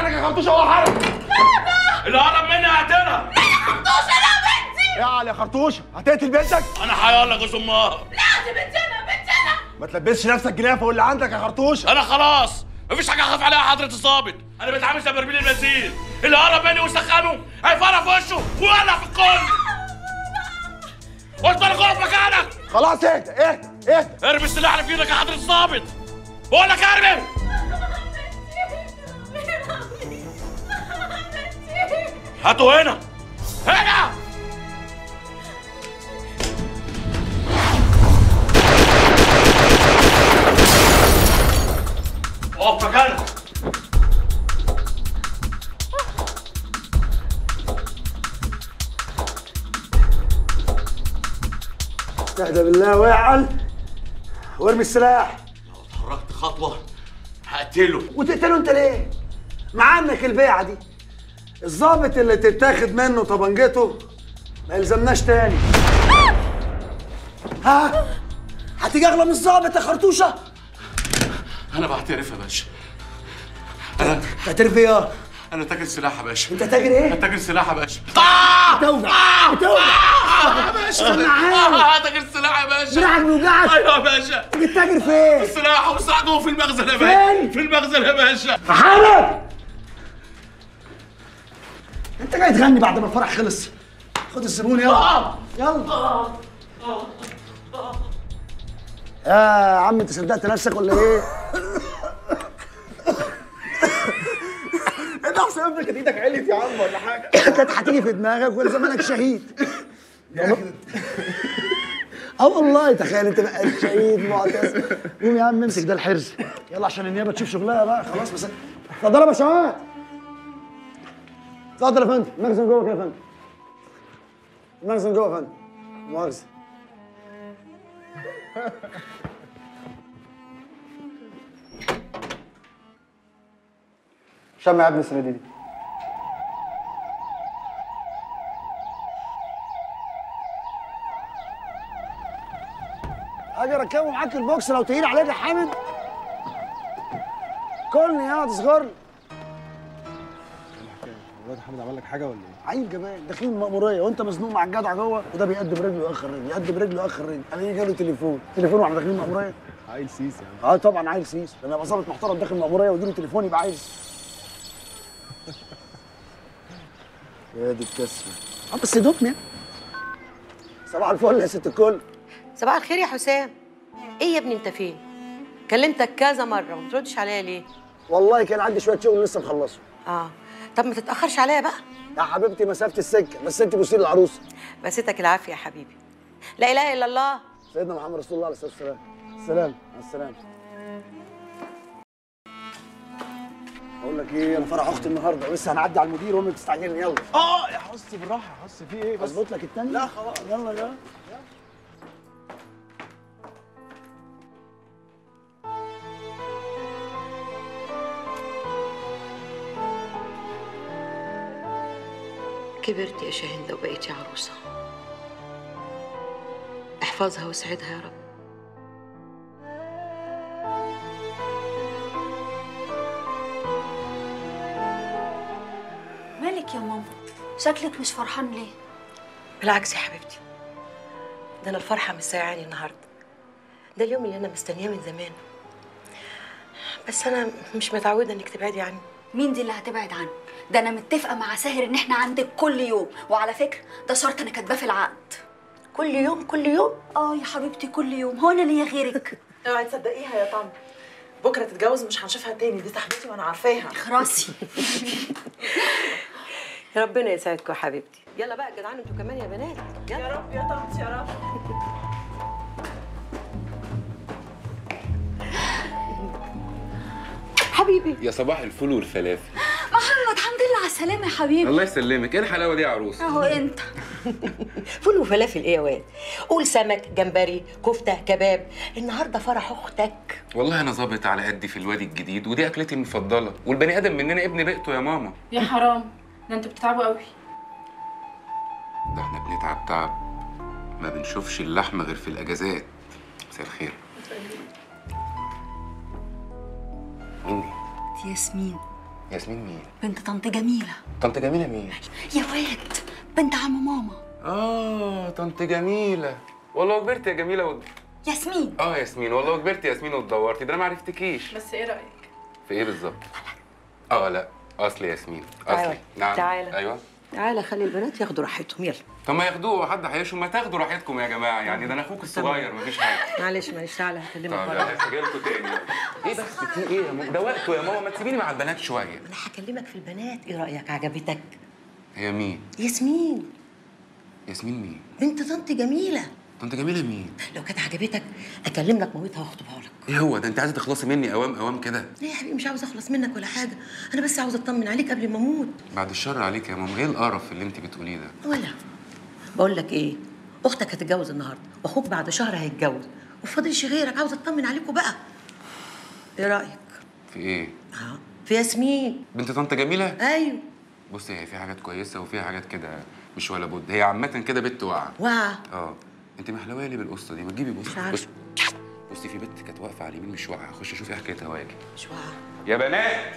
مكانك يا خرطوشه هو حرق اللي قرب مني هقتلها خرطوشه لا بنتي يا علي يا خرطوشه هتقتل بنتك انا هيقول لك امها لا دي بنتنا بنتنا ما تلبسش نفسك جنيه فوق اللي عندك يا خرطوشه انا خلاص مفيش حاجه اخاف عليها حضره الظابط انا بتعامل زي برميل البنزين اللي قرب مني وسخنه هيفرق في وشه ويولع في الكل قلت لك اقف مكانك خلاص اهدى اهدى اهدى ارمي السلاح اللي في ايدك يا حضره الظابط بقول لك ارمي هاتوا هنا هنا اقف مكانك اهدى بالله واعقل وارمي السلاح اتحركت خطوه هقتله وتقتله انت ليه؟ معانك البيعه دي الظابط اللي تتاخد منه طبنجته ما يلزمناش تاني ها؟ هتيجي اغلى من الظابط يا خرطوشه؟ انا بعترف يا باشا انا تعترف ايه؟ انا تاجر سلاح يا باشا انت تاجر ايه؟ انا تاجر سلاح يا باشا بتوجع بتوجع يا باشا أنا عارف. آه، تاجر سلاح يا باشا دراعك بيوجعك ايوه يا باشا بتتاجر فين؟ السلاح والسلاح جوه في المخزن يا باشا فين؟ في المخزن يا باشا محمد انت جاي تغني بعد ما الفرح خلص خد الزبون يلا يلا يا عم انت صدقت نفسك ولا ايه؟ انت احسن ابنك كانت ايدك علت يا عم ولا حاجه كانت هتيجي في دماغك ولا زمانك شهيد اه والله تخيل انت بقى شهيد معتز قوم يا عم امسك ده الحرز يلا عشان النيابه تشوف شغلها بقى خلاص بس اتفضل يا باشا اتفضل يا فندم المخزن جوه كده يا فندم المخزن جوه يا فندم مؤاخذة شمع يا ابني السنة دي اجي اركبه معاك البوكس لو تقيل عليك يا حامد كلني يا تصغر لي الواد حامد عمل لك حاجه ولا ايه؟ عيب كمان داخلين المأمورية وانت مزنوق مع الجدع جوه وده بيقدم رجله يأخر رجله يقدم رجله يأخر رجله انا يجي جاله تليفون تليفون واحنا داخلين المأمورية عيل سيس يا عم اه طبعا عيل سيس لما يبقى ظابط محترم داخل المأمورية ويجيله تليفون يبقى عيل يا دي الكسفة اه بس دوبني صباح الفل يا ست الكل صباح الخير يا حسام ايه يا ابني انت فين كلمتك كذا مره وما بتردش عليا ليه والله كان عندي شوية شغل لسه مخلصه اه طب ما تتاخرش عليا بقى يا حبيبتي مسافة السكة بس انت بوسي العروسة بسيتك العافيه يا حبيبي لا اله الا الله سيدنا محمد رسول الله عليه الصلاة والسلام السلام على السلامة اقول لك ايه انا فرح اختي النهارده ولسه هنعدي على المدير وامي بتستعجلني يلا اه يا حس بالراحه يا حس في ايه بس اظبط لك التاني لا خلاص يلا يلا كبرت يا شاهندة وبقيتي عروسة احفظها واسعدها يا رب مالك يا ماما شكلك مش فرحان ليه بالعكس يا حبيبتي ده انا الفرحة مش سايعاني النهاردة ده اليوم اللي انا مستنياه من زمان بس انا مش متعودة انك تبعدي عني مين دي اللي هتبعد عنك ده انا متفقه مع ساهر ان احنا عندك كل يوم وعلى فكره ده شرط انا كاتباه في العقد كل يوم كل يوم اه يا حبيبتي كل يوم هو انا ليا غيرك اوعي تصدقيها يا طنط بكره تتجوز مش هنشوفها تاني دي صاحبتي وانا عارفاها خراسي يا ربنا يسعدكم يا حبيبتي يلا بقى جدعان انتوا كمان يا بنات يلا يا رب يا طنط يا رب حبيبي يا صباح الفول والفلافل محمد الحمد لله على السلامه يا حبيبي الله يسلمك ايه الحلاوه دي يا عروسه اهو انت فول وفلافل ايه يا واد قول سمك جمبري كفته كباب النهارده فرح اختك والله انا ظابط على قدي في الوادي الجديد ودي اكلتي المفضله والبني ادم مننا ابن بيئته يا ماما يا حرام ده انتوا بتتعبوا قوي ده احنا بنتعب تعب ما بنشوفش اللحمه غير في الاجازات مساء الخير مين دي ياسمين ياسمين مين بنت طنط جميله طنط جميله مين يا واد بنت عم ماما اه طنط جميله والله كبرت يا جميله و... ياسمين اه ياسمين والله كبرت يا ياسمين واتدورتي ده انا ما عرفتكيش بس ايه رايك في ايه بالظبط اه لا اصل ياسمين اصلي تعالى. نعم تعالى. ايوه تعالى خلي البنات ياخدوا راحتهم يلا طب ما ياخدوه حد هيشوا ما تاخدوا راحتكم يا جماعه يعني ده انا اخوك الصغير مفيش حاجه معلش معلش تعالى هكلمك طب بره يلا هجيلكوا تاني ايه بس في ايه يا ماما ده وقته يا ماما ما تسيبيني مع البنات شويه انا هكلمك في البنات ايه رايك عجبتك هي مين ياسمين ياسمين مين بنت طنط جميله طنط جميله مين لو كانت عجبتك اكلم لك مامتها واخطبها لك ايه هو ده انت عايزه تخلصي مني اوام اوام كده ليه يا حبيبي مش عاوزه اخلص منك ولا حاجه انا بس عاوزه اطمن عليك قبل ما اموت بعد الشر عليك يا ماما ايه القرف اللي انت بتقوليه ده ولا بقول لك ايه اختك هتتجوز النهارده واخوك بعد شهر هيتجوز وفاضلش غيرك عاوزه اطمن عليكم بقى ايه رايك في ايه اه في ياسمين بنت طنط جميله ايوه بصي هي في حاجات كويسه وفي حاجات كده مش ولا بد هي عامه كده بنت واقعه واعه اه انت محلوه لي بالقصه دي ما تجيبي بص مش عارفة. بص بصي في بنت كانت واقفه على اليمين مش واقعه اخش اشوف ايه حكايتها واجي مش واعه يا بنات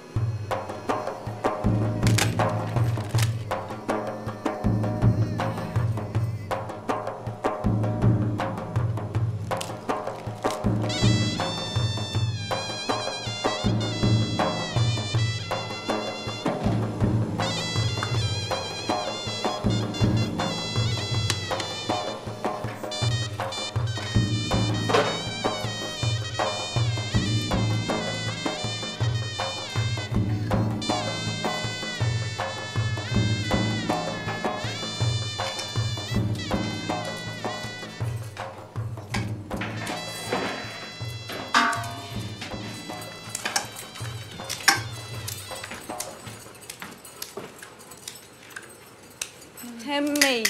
همي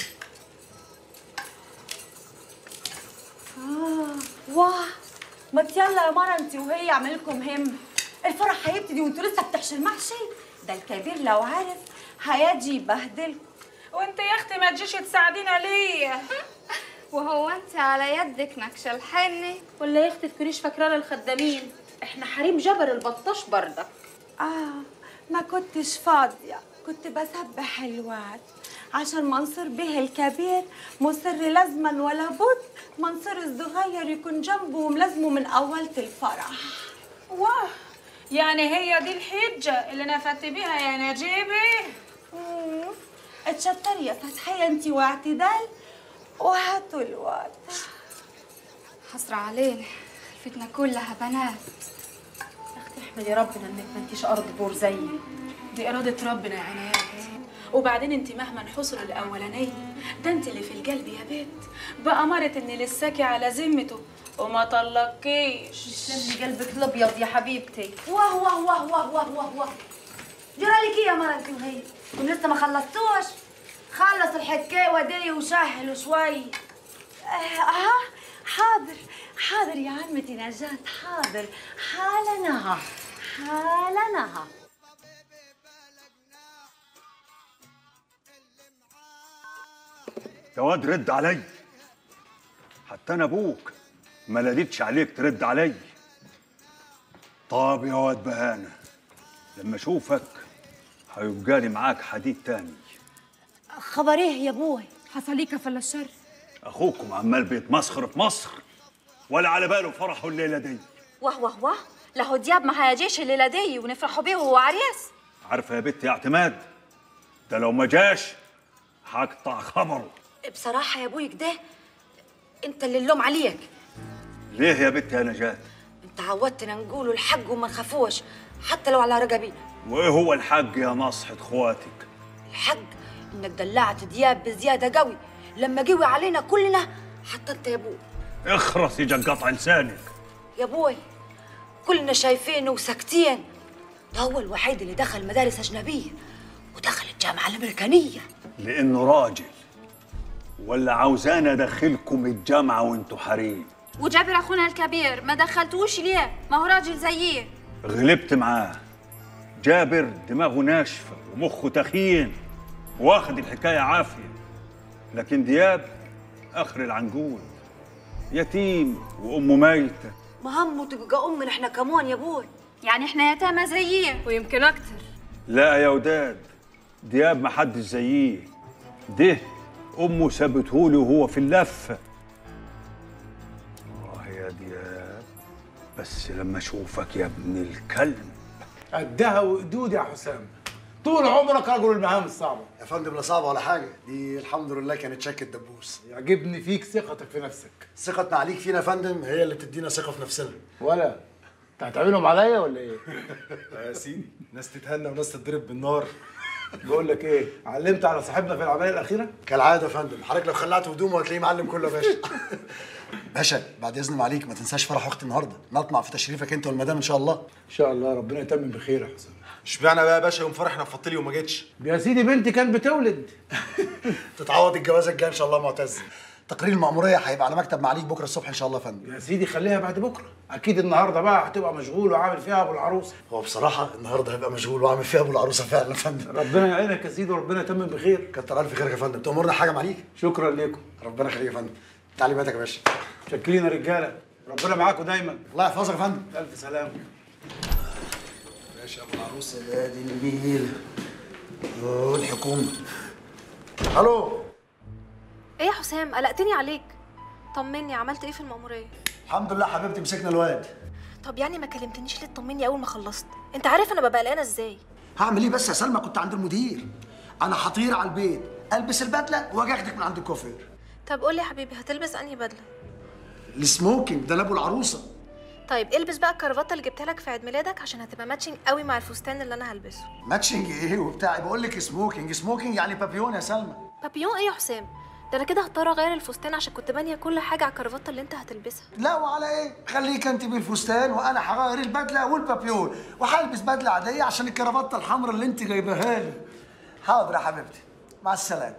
آه واه ما يلا يا مرة انت وهي اعمل لكم هم الفرح هيبتدي وانتوا لسه بتحشوا المحشي ده الكبير لو عارف هيجي يبهدلكم وانت يا اختي ما تجيش تساعدينا ليه وهو انت على يدك نكش الحنة ولا يا اختي تكونيش فاكرانا الخدامين احنا حريم جبل البطاش بردك اه ما كنتش فاضية كنت بسبح الوعد عشان منصور به الكبير مصر لازما ولا بد منصور الصغير يكون جنبه وملازمه من أولة الفرح واه يعني هي دي الحجة اللي نفدت بيها يا نجيبي مم. اتشطري يا فتحية انتي واعتدال وهاتوا الواد حسرة علينا خلفتنا كلها بنات احمدي ربنا انك ما انتيش ارض بور زيي دي اراده ربنا يا عنايات وبعدين انت مهما انحصر الاولانيه ده انت اللي في القلب يا بنت بأمارة ان لساكي على ذمته وما طلقكيش تسلم قلبك الابيض يا حبيبتي واه واه واه واه واه واه واه جرى لك ايه يا مرة انت وهي؟ كنتم لسه ما خلصتوش؟ خلص الحكاية ودي وسهل شوي اه حاضر حاضر يا عمتي نجاة حاضر حالا حالا يا واد رد علي حتى انا ابوك ما لقيتش عليك ترد علي طب يا واد بهانه لما اشوفك هيبقى لي معاك حديد تاني خبر ايه يا ابوي؟ حصل ليك فلا الشر اخوكم عمال بيتمسخر في مصر ولا على باله فرحه الليله دي واه واه واه لهو دياب ما هيجيش الليلة دي ونفرحوا بيه وهو عريس عارفه يا بنت يا اعتماد ده لو ما جاش هقطع خبره بصراحة يا ابوي كده انت اللي اللوم عليك ليه يا بنت يا نجاة انت عودتنا نقولوا الحق وما نخافوش حتى لو على رقبينا وايه هو الحق يا نصحة اخواتك الحق انك دلعت دياب بزيادة قوي لما جوي علينا كلنا حتى انت يا ابوي اخرس يجي قطع لسانك يا ابوي كلنا شايفينه وساكتين ده هو الوحيد اللي دخل مدارس أجنبية ودخل الجامعة الأمريكانية لانه راجل ولا عاوزانا ادخلكم الجامعه وانتوا حريم وجابر اخونا الكبير ما دخلتوش ليه ما هو راجل زيه غلبت معاه جابر دماغه ناشفه ومخه تخين واخد الحكايه عافيه لكن دياب اخر العنقود يتيم وامه ميته ما همه تبقى أم احنا كمان يا ابوي يعني احنا يتامى زيه ويمكن اكتر لا يا وداد دياب ما حدش زيه ده امه سابتهولي وهو في اللف اه يا دياب بس لما اشوفك يا ابن الكلب قدها وقدود يا حسام طول عمرك رجل المهام الصعبه يا فندم لا صعبه ولا حاجه دي الحمد لله كانت شكه دبوس يعجبني فيك ثقتك في نفسك ثقتنا عليك فينا يا فندم هي اللي بتدينا ثقه في نفسنا ولا انت هتعملهم عليا ولا ايه؟ يا سيدي ناس تتهنى وناس تتضرب بالنار بقول لك ايه علمت على صاحبنا في العمليه الاخيره كالعاده يا فندم حضرتك لو خلعت هدومه هتلاقيه معلم كله يا باشا باشا بعد اذن عليك ما تنساش فرح اختي النهارده نطمع في تشريفك انت والمدام ان شاء الله ان شاء الله ربنا يتمم بخير يا حسام اشمعنى بقى يا باشا يوم فرحنا في لي وما جيتش يا سيدي بنتي كانت بتولد تتعوض الجوازه الجايه ان شاء الله معتز تقرير المأمورية هيبقى على مكتب معاليك بكره الصبح ان شاء الله يا فندم يا سيدي خليها بعد بكره اكيد النهارده بقى هتبقى مشغول وعامل فيها ابو العروسه هو بصراحه النهارده هيبقى مشغول وعامل فيها ابو العروسه فعلا يا فندم ربنا يعينك يا سيدي وربنا يتمم بخير كتر الف خيرك يا فندم تأمرنا حاجه معاليك شكرا لكم ربنا يخليك يا فندم تعليماتك يا باشا شكرين يا رجاله ربنا معاكم دايما الله يحفظك يا فندم الف سلامه ماشي يا ابو العروسه يا دي النيل والحكومه الو ايه يا حسام قلقتني عليك طمني عملت ايه في المأمورية الحمد لله حبيبتي مسكنا الواد طب يعني ما كلمتنيش ليه تطمني اول ما خلصت انت عارف انا ببقى قلقانه ازاي هعمل ايه بس يا سلمى كنت عند المدير انا هطير على البيت البس البدله واجي اخدك من عند الكوافير طب قول لي يا حبيبي هتلبس انهي بدله السموكينج ده لابو العروسه طيب البس بقى الكرافته اللي جبتها لك في عيد ميلادك عشان هتبقى ماتشنج قوي مع الفستان اللي انا هلبسه ماتشنج ايه وبتاع بقول لك سموكينج سموكينج يعني بابيون يا سلمى بابيون ايه يا حسام ده انا كده هضطر اغير الفستان عشان كنت بانيه كل حاجه على الكرافته اللي انت هتلبسها لا وعلى ايه خليك انت بالفستان وانا هغير البدله والبابيون وهلبس بدله عاديه عشان الكرافته الحمراء اللي انت جايباها لي حاضر يا حبيبتي مع السلامه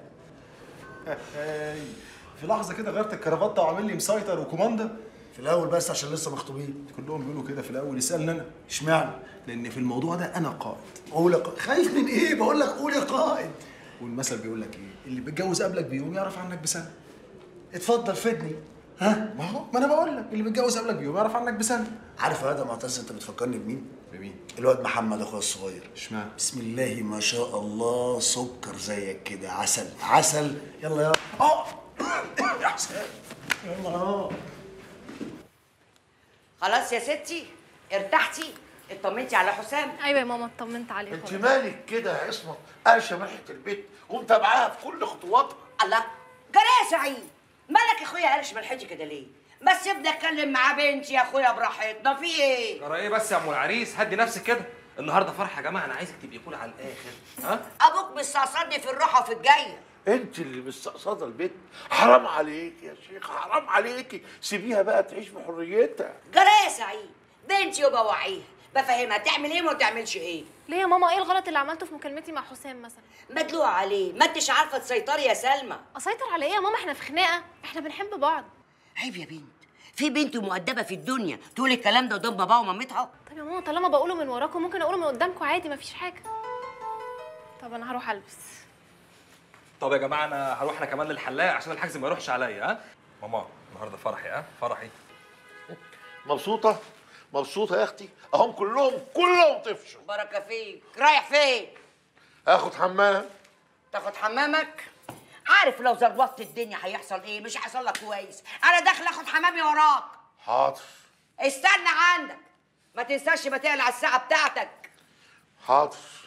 في لحظه كده غيرت الكرافته وعامل لي مسيطر وكوماندا في الاول بس عشان لسه مخطوبين كلهم بيقولوا كده في الاول يسالني انا اشمعنى لان في الموضوع ده انا قائد قول يا قائد خايف من ايه بقول لك قول يا قائد والمثل بيقول لك ايه اللي بيتجوز قبلك بيوم يعرف عنك بسنه اتفضل فدني ها ما هو ما انا بقول لك اللي بيتجوز قبلك بيوم يعرف عنك بسنه عارف يا واد يا معتز انت بتفكرني بمين بمين الواد محمد اخويا الصغير اشمعنى بسم الله ما شاء الله سكر زيك كده عسل عسل يلا يلا اه يا حسام يلا اه خلاص يا ستي ارتحتي اطمنتي على حسام ايوه يا ماما اطمنت عليه انت مالك كده يا عصمت قاشه من ريحه البيت ومتابعاها في كل خطواتها الله جرى يا سعيد مالك يا اخويا قالش ملحتي كده ليه ما سيبني اتكلم مع بنتي يا اخويا براحتنا في ايه ترى ايه بس يا ام العريس هدي نفسك كده النهارده فرح يا جماعه انا عايزك تبقي كول على الاخر ها ابوك مستقصدني في الروحه وفي الجايه انت اللي مستقصده البيت حرام عليك يا شيخ حرام عليكي سيبيها بقى تعيش بحريتها جرى يا سعيد بنتي وبوعيها بفهمها تعمل ايه وما تعملش ايه ليه يا ماما ايه الغلط اللي عملته في مكالمتي مع حسام مثلا مدلوع عليه ما انتش عارفه تسيطري يا سلمى اسيطر على ايه يا ماما احنا في خناقه احنا بنحب بعض عيب يا بنت في بنت مؤدبه في الدنيا تقول الكلام ده قدام باباها ومامتها طب يا ماما طالما بقوله من وراكم ممكن اقوله من قدامكم عادي مفيش حاجه طب انا هروح البس طب يا جماعه انا هروح انا كمان للحلاق عشان الحجز ما يروحش عليا ها ماما النهارده فرحي ها فرحي مبسوطه مبسوطه يا اختي اهم كلهم كلهم طفشوا بركه فيك رايح فين اخد حمام تاخد حمامك عارف لو ظبطت الدنيا هيحصل ايه مش هيحصل لك كويس انا داخل اخد حمامي وراك حاضر استنى عندك ما تنساش ما تقلع الساعه بتاعتك حاضر